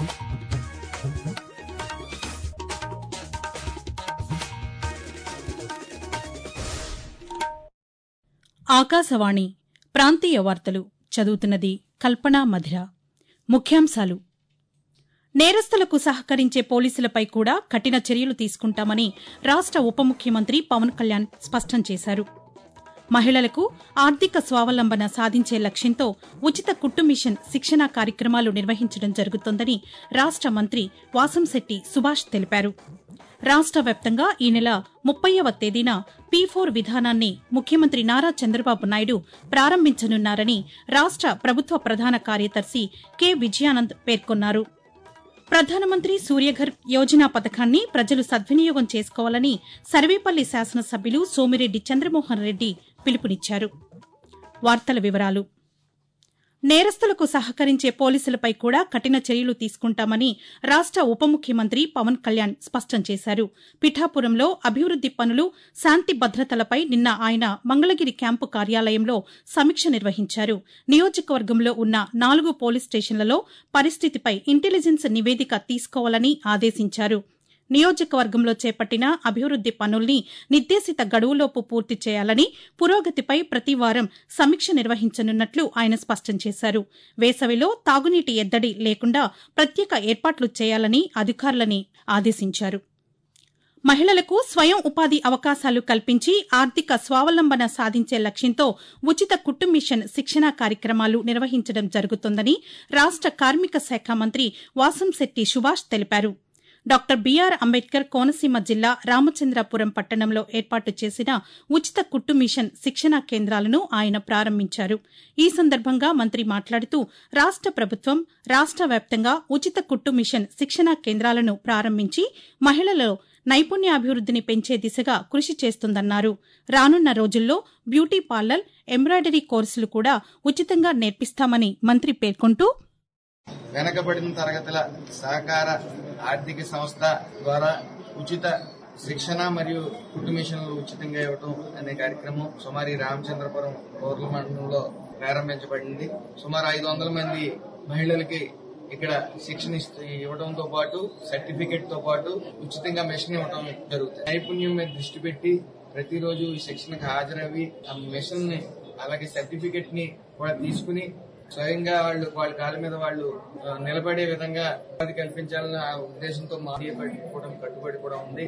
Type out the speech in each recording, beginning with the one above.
ఆకాశవాణి ప్రాంతీయ వార్తలు చదువుతున్నది కల్పనా మధిర ముఖ్యాంశాలు నేరస్తులకు సహకరించే పోలీసులపై కూడా కఠిన చర్యలు తీసుకుంటామని రాష్ట ఉప ముఖ్యమంత్రి పవన్ కళ్యాణ్ స్పష్టం చేశారు మహిళలకు ఆర్థిక స్వావలంబన సాధించే లక్ష్యంతో ఉచిత కుట్టు మిషన్ శిక్షణా కార్యక్రమాలు నిర్వహించడం జరుగుతోందని రాష్ట మంత్రి వాసంశెట్టి సుభాష్ తెలిపారు రాష్ట వ్యాప్తంగా ఈ నెల ముప్పైవ తేదీన పీ ఫోర్ విధానాన్ని ముఖ్యమంత్రి నారా చంద్రబాబు నాయుడు ప్రారంభించనున్నారని రాష్ట ప్రభుత్వ ప్రధాన కార్యదర్శి కె విజయానంద్ పేర్కొన్నారు ప్రధానమంత్రి సూర్యఘర్ యోజన పథకాన్ని ప్రజలు సద్వినియోగం చేసుకోవాలని సర్వేపల్లి శాసనసభ్యులు సోమిరెడ్డి చంద్రమోహన్ రెడ్డి పిలుపునిచ్చారు వార్తల వివరాలు నేరస్తులకు సహకరించే పోలీసులపై కూడా కఠిన చర్యలు తీసుకుంటామని రాష్ట ఉప ముఖ్యమంత్రి పవన్ కళ్యాణ్ స్పష్టం చేశారు పిఠాపురంలో అభివృద్ది పనులు శాంతి భద్రతలపై నిన్న ఆయన మంగళగిరి క్యాంపు కార్యాలయంలో సమీక్ష నిర్వహించారు నియోజకవర్గంలో ఉన్న నాలుగు పోలీస్ స్టేషన్లలో పరిస్థితిపై ఇంటెలిజెన్స్ నివేదిక తీసుకోవాలని ఆదేశించారు నియోజకవర్గంలో చేపట్టిన అభివృద్ది పనుల్ని నిర్దేశిత గడువులోపు పూర్తి చేయాలని పురోగతిపై ప్రతి వారం సమీక్ష నిర్వహించనున్నట్లు ఆయన స్పష్టం చేశారు వేసవిలో తాగునీటి ఎద్దడి లేకుండా ప్రత్యేక ఏర్పాట్లు చేయాలని అధికారులని ఆదేశించారు మహిళలకు స్వయం ఉపాధి అవకాశాలు కల్పించి ఆర్థిక స్వావలంబన సాధించే లక్ష్యంతో ఉచిత కుట్టు మిషన్ శిక్షణా కార్యక్రమాలు నిర్వహించడం జరుగుతోందని రాష్ట కార్మిక శాఖ మంత్రి వాసంశెట్టి సుభాష్ తెలిపారు డాక్టర్ బీఆర్ అంబేద్కర్ కోనసీమ జిల్లా రామచంద్రాపురం పట్టణంలో ఏర్పాటు చేసిన ఉచిత కుట్టు మిషన్ శిక్షణా కేంద్రాలను ఆయన ప్రారంభించారు ఈ సందర్భంగా మంత్రి మాట్లాడుతూ రాష్ట ప్రభుత్వం రాష్ట వ్యాప్తంగా ఉచిత కుట్టు మిషన్ శిక్షణా కేంద్రాలను ప్రారంభించి మహిళలలో నైపుణ్యాభివృద్దిని పెంచే దిశగా కృషి చేస్తుందన్నారు రానున్న రోజుల్లో బ్యూటీ పార్లర్ ఎంబ్రాయిడరీ కోర్సులు కూడా ఉచితంగా నేర్పిస్తామని మంత్రి పేర్కొంటూ వెనకబడిన తరగతుల సహకార ఆర్థిక సంస్థ ద్వారా ఉచిత శిక్షణ మరియు కుట్టు మిషన్లు ఉచితంగా ఇవ్వటం అనే కార్యక్రమం సుమారు ఈ రామచంద్రపురం పౌర్ల మండలంలో ప్రారంభించబడింది సుమారు ఐదు వందల మంది మహిళలకి ఇక్కడ శిక్షణ ఇస్తూ ఇవ్వడంతో పాటు సర్టిఫికెట్ తో పాటు ఉచితంగా మెషిన్ ఇవ్వడం జరుగుతుంది నైపుణ్యం మీద దృష్టి పెట్టి ప్రతిరోజు ఈ శిక్షణకు హాజరవి ఆ మెషిన్ ని అలాగే సర్టిఫికెట్ ని కూడా తీసుకుని స్వయంగా వాళ్ళు వాళ్ళ కాళ్ళ మీద వాళ్ళు ఆ, నిలబడే విధంగా ఉపాధి కల్పించాలన్న ఆ ఉద్దేశంతో మా కూడా కట్టుబడి కూడా ఉంది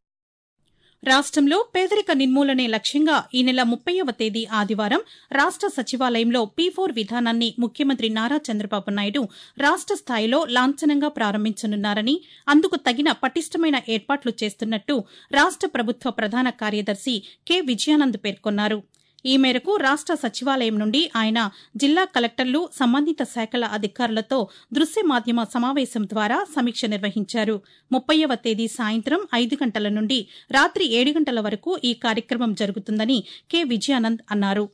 రాష్ట్రంలో పేదరిక నిర్మూలనే లక్ష్యంగా ఈ నెల ముప్పైవ తేదీ ఆదివారం రాష్ట సచివాలయంలో పీ ఫోర్ విధానాన్ని ముఖ్యమంత్రి నారా చంద్రబాబు నాయుడు రాష్ట స్థాయిలో లాంఛనంగా ప్రారంభించనున్నారని అందుకు తగిన పటిష్టమైన ఏర్పాట్లు చేస్తున్నట్టు రాష్ట ప్రభుత్వ ప్రధాన కార్యదర్శి కె విజయానంద్ పేర్కొన్నారు ఈ మేరకు రాష్ట సచివాలయం నుండి ఆయన జిల్లా కలెక్టర్లు సంబంధిత శాఖల అధికారులతో దృశ్య మాధ్యమ సమావేశం ద్వారా సమీక్ష నిర్వహించారు ముప్పైవ తేదీ సాయంత్రం ఐదు గంటల నుండి రాత్రి ఏడు గంటల వరకు ఈ కార్యక్రమం జరుగుతుందని కె విజయానంద్ అన్నారు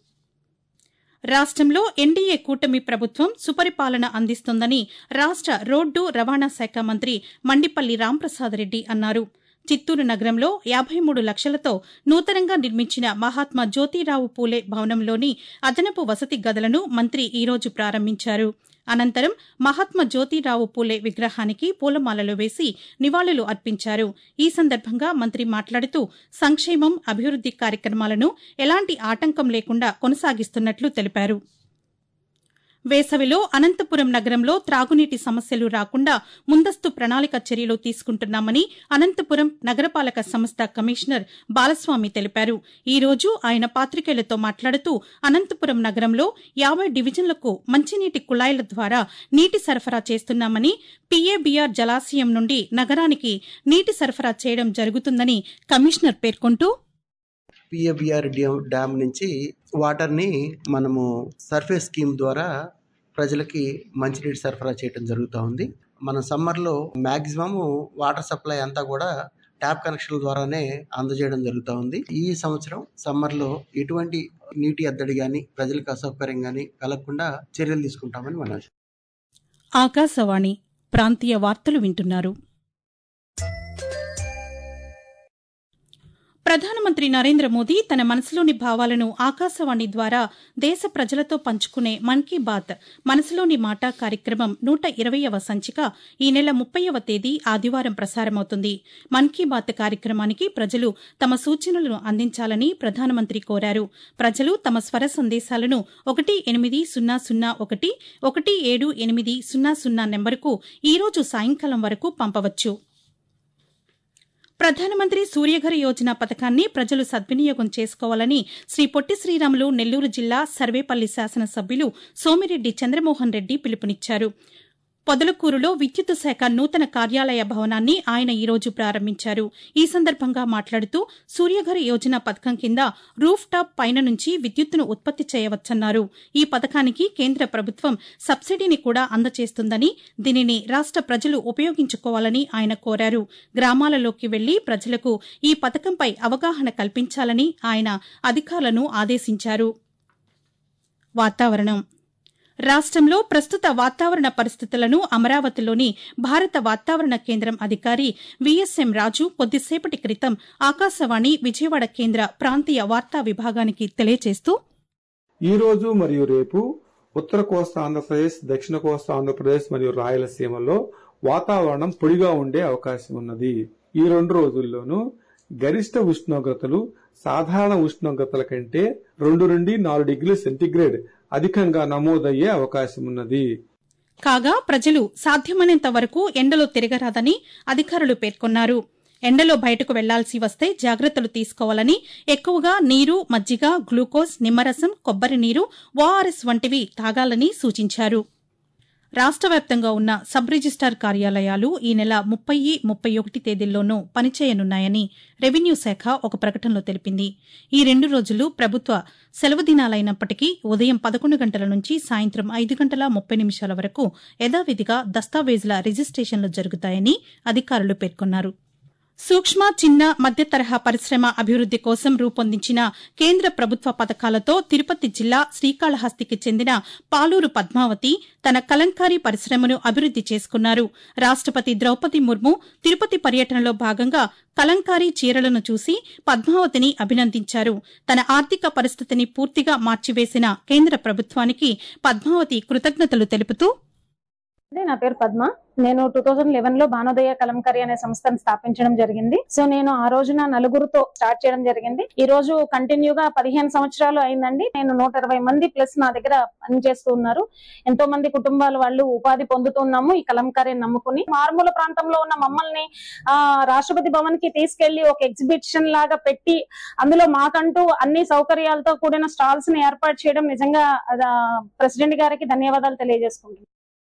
రాష్ట్రంలో ఎన్డీఏ కూటమి ప్రభుత్వం సుపరిపాలన అందిస్తోందని రాష్ట రోడ్డు రవాణా శాఖ మంత్రి మండిపల్లి రాంప్రసాద్ రెడ్డి అన్నారు చిత్తూరు నగరంలో యాభై మూడు లక్షలతో నూతనంగా నిర్మించిన మహాత్మా జ్యోతిరావు పూలే భవనంలోని అదనపు వసతి గదులను మంత్రి ఈ రోజు ప్రారంభించారు అనంతరం మహాత్మా జ్యోతిరావు పూలే విగ్రహానికి పూలమాలలు వేసి నివాళులు అర్పించారు ఈ సందర్భంగా మంత్రి మాట్లాడుతూ సంక్షేమం అభివృద్ది కార్యక్రమాలను ఎలాంటి ఆటంకం లేకుండా కొనసాగిస్తున్నట్లు తెలిపారు వేసవిలో అనంతపురం నగరంలో త్రాగునీటి సమస్యలు రాకుండా ముందస్తు ప్రణాళిక చర్యలు తీసుకుంటున్నామని అనంతపురం నగరపాలక సంస్థ కమిషనర్ బాలస్వామి తెలిపారు ఈ రోజు ఆయన పాతికేయులతో మాట్లాడుతూ అనంతపురం నగరంలో యాభై డివిజన్లకు మంచినీటి కుళాయిల ద్వారా నీటి సరఫరా చేస్తున్నామని పీఏబీఆర్ జలాశయం నుండి నగరానికి నీటి సరఫరా చేయడం జరుగుతుందని కమిషనర్ పేర్కొంటూ పిఏబిఆర్ డ్యామ్ నుంచి వాటర్ని మనము సర్ఫేస్ స్కీమ్ ద్వారా ప్రజలకి మంచినీటి సరఫరా చేయడం జరుగుతూ ఉంది మన సమ్మర్లో మ్యాక్సిమం వాటర్ సప్లై అంతా కూడా ట్యాప్ కనెక్షన్ల ద్వారానే అందజేయడం జరుగుతూ ఉంది ఈ సంవత్సరం సమ్మర్లో ఎటువంటి నీటి ఎద్దడి కానీ ప్రజలకు అసౌకర్యం కానీ కలగకుండా చర్యలు తీసుకుంటామని మనం ఆకాశవాణి ప్రాంతీయ వార్తలు వింటున్నారు ప్రధానమంత్రి నరేంద్ర మోదీ తన మనసులోని భావాలను ఆకాశవాణి ద్వారా దేశ ప్రజలతో పంచుకునే మన్ కీ బాత్ మనసులోని మాట కార్యక్రమం నూట ఇరవయవ సంచిక ఈ నెల ముప్పైవ తేదీ ఆదివారం ప్రసారమవుతుంది మన్ కీ బాత్ కార్యక్రమానికి ప్రజలు తమ సూచనలను అందించాలని ప్రధానమంత్రి కోరారు ప్రజలు తమ స్వర సందేశాలను ఒకటి ఎనిమిది సున్నా సున్నా ఒకటి ఒకటి ఏడు ఎనిమిది సున్నా సున్నా నెంబరుకు ఈ రోజు సాయంకాలం వరకు పంపవచ్చు ప్రధానమంత్రి సూర్యఘర్ యోజన పథకాన్ని ప్రజలు సద్వినియోగం చేసుకోవాలని శ్రీ పొట్టి శ్రీరాములు నెల్లూరు జిల్లా సర్వేపల్లి శాసనసభ్యులు సోమిరెడ్డి చంద్రమోహన్ రెడ్డి పిలుపునిచ్చారు పొదలకూరులో విద్యుత్ శాఖ నూతన కార్యాలయ భవనాన్ని ఆయన ఈ రోజు ప్రారంభించారు ఈ సందర్భంగా మాట్లాడుతూ సూర్యఘర్ యోజన పథకం కింద రూఫ్ టాప్ పైన నుంచి విద్యుత్తును ఉత్పత్తి చేయవచ్చన్నారు ఈ పథకానికి కేంద్ర ప్రభుత్వం సబ్సిడీని కూడా అందజేస్తుందని దీనిని రాష్ట ప్రజలు ఉపయోగించుకోవాలని ఆయన కోరారు గ్రామాలలోకి వెళ్లి ప్రజలకు ఈ పథకంపై అవగాహన కల్పించాలని ఆయన అధికారులను ఆదేశించారు వాతావరణం రాష్ట్రంలో ప్రస్తుత వాతావరణ పరిస్థితులను అమరావతిలోని భారత వాతావరణ కేంద్రం అధికారి విఎస్ఎం రాజు కొద్దిసేపటి క్రితం ఆకాశవాణి విజయవాడ కేంద్ర ప్రాంతీయ వార్తా విభాగానికి తెలియజేస్తూ ఈ రోజు మరియు రేపు ఉత్తర కోస్తా ఆంధ్రప్రదేశ్ దక్షిణ కోస్తా ఆంధ్రప్రదేశ్ మరియు రాయలసీమలో వాతావరణం పొడిగా ఉండే అవకాశం ఉన్నది ఈ రెండు రోజుల్లోనూ గరిష్ట ఉష్ణోగ్రతలు సాధారణ ఉష్ణోగ్రతల కంటే రెండు నుండి నాలుగు డిగ్రీల సెంటీగ్రేడ్ అధికంగా నమోదయ్యే అవకాశం ఉన్నది కాగా ప్రజలు సాధ్యమైనంత వరకు ఎండలో తిరగరాదని అధికారులు పేర్కొన్నారు ఎండలో బయటకు వెళ్లాల్సి వస్తే జాగ్రత్తలు తీసుకోవాలని ఎక్కువగా నీరు మజ్జిగ గ్లూకోజ్ నిమ్మరసం కొబ్బరి నీరు ఓఆర్ఎస్ వంటివి తాగాలని సూచించారు రాష్ట వ్యాప్తంగా ఉన్న సబ్ రిజిస్టార్ కార్యాలయాలు ఈ నెల ముప్పై ముప్పై ఒకటి తేదీల్లోనూ పనిచేయనున్నాయని రెవెన్యూ శాఖ ఒక ప్రకటనలో తెలిపింది ఈ రెండు రోజులు ప్రభుత్వ సెలవు దినాలైనప్పటికీ ఉదయం పదకొండు గంటల నుంచి సాయంత్రం ఐదు గంటల ముప్పై నిమిషాల వరకు యథావిధిగా దస్తావేజుల రిజిస్టేషన్లు జరుగుతాయని అధికారులు పేర్కొన్నారు సూక్ష్మ చిన్న మధ్య తరహా పరిశ్రమ అభివృద్ది కోసం రూపొందించిన కేంద్ర ప్రభుత్వ పథకాలతో తిరుపతి జిల్లా శ్రీకాళహస్తికి చెందిన పాలూరు పద్మావతి తన కలంకారీ పరిశ్రమను అభివృద్ది చేసుకున్నారు రాష్టపతి ద్రౌపది ముర్ము తిరుపతి పర్యటనలో భాగంగా కలంకారీ చీరలను చూసి పద్మావతిని అభినందించారు తన ఆర్థిక పరిస్థితిని పూర్తిగా మార్చివేసిన కేంద్ర ప్రభుత్వానికి పద్మావతి కృతజ్ఞతలు తెలుపుతూ నా పేరు పద్మ నేను టూ థౌజండ్ లెవెన్ లో భానోదయ కలంకరి అనే సంస్థను స్థాపించడం జరిగింది సో నేను ఆ రోజున నలుగురుతో స్టార్ట్ చేయడం జరిగింది ఈ రోజు కంటిన్యూగా పదిహేను సంవత్సరాలు అయిందండి నేను నూట ఇరవై మంది ప్లస్ నా దగ్గర పనిచేస్తూ ఉన్నారు ఎంతో మంది కుటుంబాల వాళ్ళు ఉపాధి పొందుతున్నాము ఈ కలంకారీ నమ్ముకుని మారుమూల ప్రాంతంలో ఉన్న మమ్మల్ని ఆ రాష్ట్రపతి భవన్ కి తీసుకెళ్లి ఒక ఎగ్జిబిషన్ లాగా పెట్టి అందులో మాకంటూ అన్ని సౌకర్యాలతో కూడిన స్టాల్స్ ని ఏర్పాటు చేయడం నిజంగా ప్రెసిడెంట్ గారికి ధన్యవాదాలు తెలియజేసుకుంటున్నాను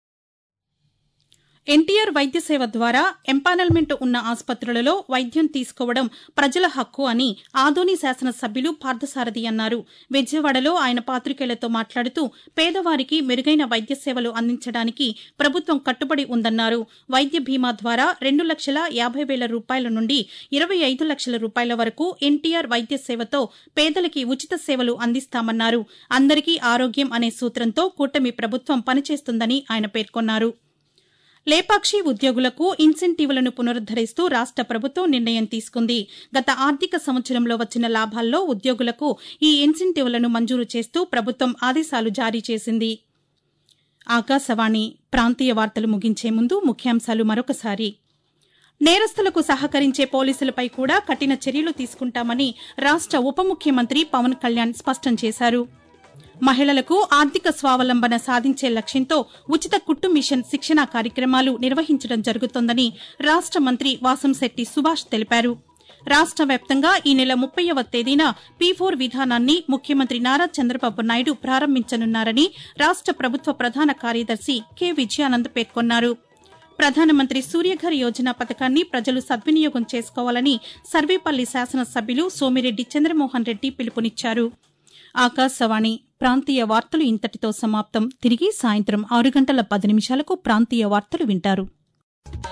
ఎన్టీఆర్ వైద్య సేవ ద్వారా ఎంపానల్మెంట్ ఉన్న ఆసుపత్రులలో వైద్యం తీసుకోవడం ప్రజల హక్కు అని ఆదోని శాసనసభ్యులు పార్థసారథి అన్నారు విజయవాడలో ఆయన పాతికేయులతో మాట్లాడుతూ పేదవారికి మెరుగైన వైద్య సేవలు అందించడానికి ప్రభుత్వం కట్టుబడి ఉందన్నారు వైద్య బీమా ద్వారా రెండు లక్షల యాభై వేల రూపాయల నుండి ఇరవై ఐదు లక్షల రూపాయల వరకు ఎన్టీఆర్ వైద్య సేవతో పేదలకి ఉచిత సేవలు అందిస్తామన్నారు అందరికీ ఆరోగ్యం అనే సూత్రంతో కూటమి ప్రభుత్వం పనిచేస్తుందని ఆయన పేర్కొన్నారు లేపాక్షి ఉద్యోగులకు ఇన్సెంటివ్లను పునరుద్దరిస్తూ రాష్ట ప్రభుత్వం నిర్ణయం తీసుకుంది గత ఆర్థిక సంవత్సరంలో వచ్చిన లాభాల్లో ఉద్యోగులకు ఈ ఇన్సెంటివ్లను మంజూరు చేస్తూ ప్రభుత్వం ఆదేశాలు జారీ చేసింది ఆకాశవాణి ప్రాంతీయ వార్తలు ముగించే ముందు ముఖ్యాంశాలు మరొకసారి నేరస్తులకు సహకరించే పోలీసులపై కూడా కఠిన చర్యలు తీసుకుంటామని రాష్ట ఉప ముఖ్యమంత్రి పవన్ కళ్యాణ్ స్పష్టం చేశారు మహిళలకు ఆర్థిక స్వావలంబన సాధించే లక్ష్యంతో ఉచిత కుట్టు మిషన్ శిక్షణా కార్యక్రమాలు నిర్వహించడం జరుగుతోందని రాష్ట మంత్రి వాసంశెట్టి సుభాష్ తెలిపారు రాష్ట వ్యాప్తంగా ఈ నెల ముప్పైవ తేదీన పీ ఫోర్ విధానాన్ని ముఖ్యమంత్రి నారా చంద్రబాబు నాయుడు ప్రారంభించనున్నారని రాష్ట ప్రభుత్వ ప్రధాన కార్యదర్శి కె విజయానంద్ పేర్కొన్నారు ప్రధానమంత్రి సూర్యఘర్ యోజన పథకాన్ని ప్రజలు సద్వినియోగం చేసుకోవాలని సర్వేపల్లి శాసనసభ్యులు సోమిరెడ్డి చంద్రమోహన్ రెడ్డి పిలుపునిచ్చారు ఆకాశవాణి ప్రాంతీయ వార్తలు ఇంతటితో సమాప్తం తిరిగి సాయంత్రం ఆరు గంటల పది నిమిషాలకు ప్రాంతీయ వార్తలు వింటారు